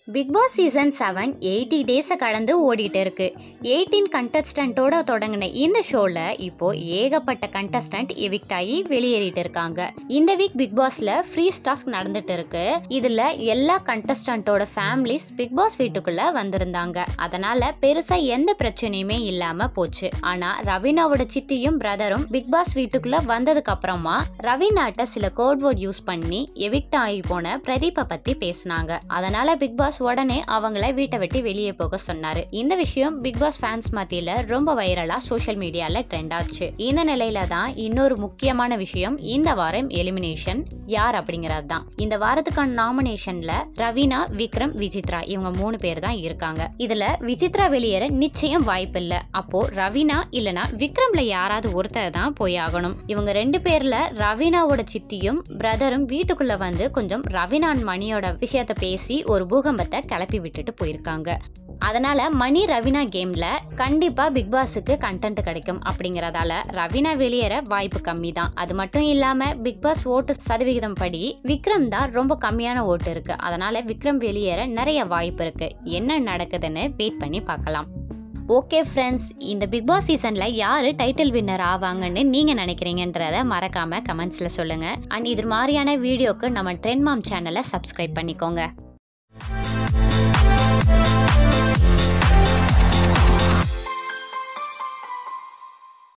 big Boss season seven eighty டேஸை கடந்து ஓடிட்டு இருக்கு எயிட்டீன் கண்டஸ்டன்ட்டோட தொடங்கின இந்த ஷோவில் இப்போ ஏகப்பட்ட கண்டஸ்டன்ட் எவிக்ட் ஆகி வெளியேறிட்டு இருக்காங்க இந்த வீக் பிக் பாஸ்ல ஃப்ரீ டாஸ்க் நடந்துட்டு இருக்கு இதுல எல்லா கண்டஸ்டன்ட்டோட ஃபேமிலிஸ் பிக் பாஸ் வீட்டுக்குள்ள வந்திருந்தாங்க அதனால பெருசா எந்த பிரச்சனையுமே இல்லாம போச்சு ஆனா ரவீனாவோட சித்தியும் பிரதரும் பிக் பாஸ் வீட்டுக்குள்ள வந்ததுக்கு அப்புறமா ரவீனாட்ட சில கோட் வேர்ட் யூஸ் பண்ணி எவிக்ட் ஆகி போன பிரதீப்பை பத்தி பேசினாங்க அதனால பிக் பாஸ் உடனே அவங்கள வீட்டை விட்டு வெளியே போக சொன்னாரு இந்த விஷயம் பிக் பாஸ் ஃபேன்ஸ் மத்தியில ரொம்ப வைரலா சோஷியல் மீடியால ட்ரெண்ட் ஆச்சு இந்த நிலையில தான் இன்னொரு முக்கியமான விஷயம் இந்த வாரம் எலிமினேஷன் யார் அப்படிங்கிறது தான் இந்த வாரத்துக்கான நாமினேஷன்ல ரவீனா விக்ரம் விசித்ரா இவங்க மூணு பேர் தான் இருக்காங்க இதுல விசித்ரா வெளியேற நிச்சயம் வாய்ப்பு இல்ல அப்போ ரவீனா இல்லனா விக்ரம்ல யாராவது ஒருத்தர் தான் போய் ஆகணும் இவங்க ரெண்டு பேர்ல ரவீனாவோட சித்தியும் பிரதரும் வீட்டுக்குள்ள வந்து கொஞ்சம் ரவீனான் மணியோட விஷயத்த பேசி ஒரு பூகம்பத்தை கிளப்பி விட்டுட்டு போயிருக்காங்க அதனால மணி ரவீனா கேம்ல கண்டிப்பா பிக் பாஸுக்கு கண்டென்ட் கிடைக்கும் அப்படிங்கறதால ரவீனா வெளியேற வாய்ப்பு கம்மி தான் அது மட்டும் இல்லாம பிக் பாஸ் ஓட்டு சதவிகிதம் படி விக்ரம் தான் ரொம்ப கம்மியான ஓட்டு இருக்கு அதனால விக்ரம் வெளியேற நிறைய வாய்ப்பு இருக்கு என்ன நடக்குதுன்னு வெயிட் பண்ணி பார்க்கலாம் ஓகே ஃப்ரெண்ட்ஸ் இந்த பிக் பாஸ் சீசனில் யார் டைட்டில் வின்னர் ஆவாங்கன்னு நீங்கள் நினைக்கிறீங்கன்றத மறக்காமல் கமெண்ட்ஸில் சொல்லுங்கள் அண்ட் இது மாதிரியான வீடியோக்கு நம்ம ட்ரெண்ட் மாம் சேனலை சப்ஸ்கிரைப் பண்ணிக்கோங்க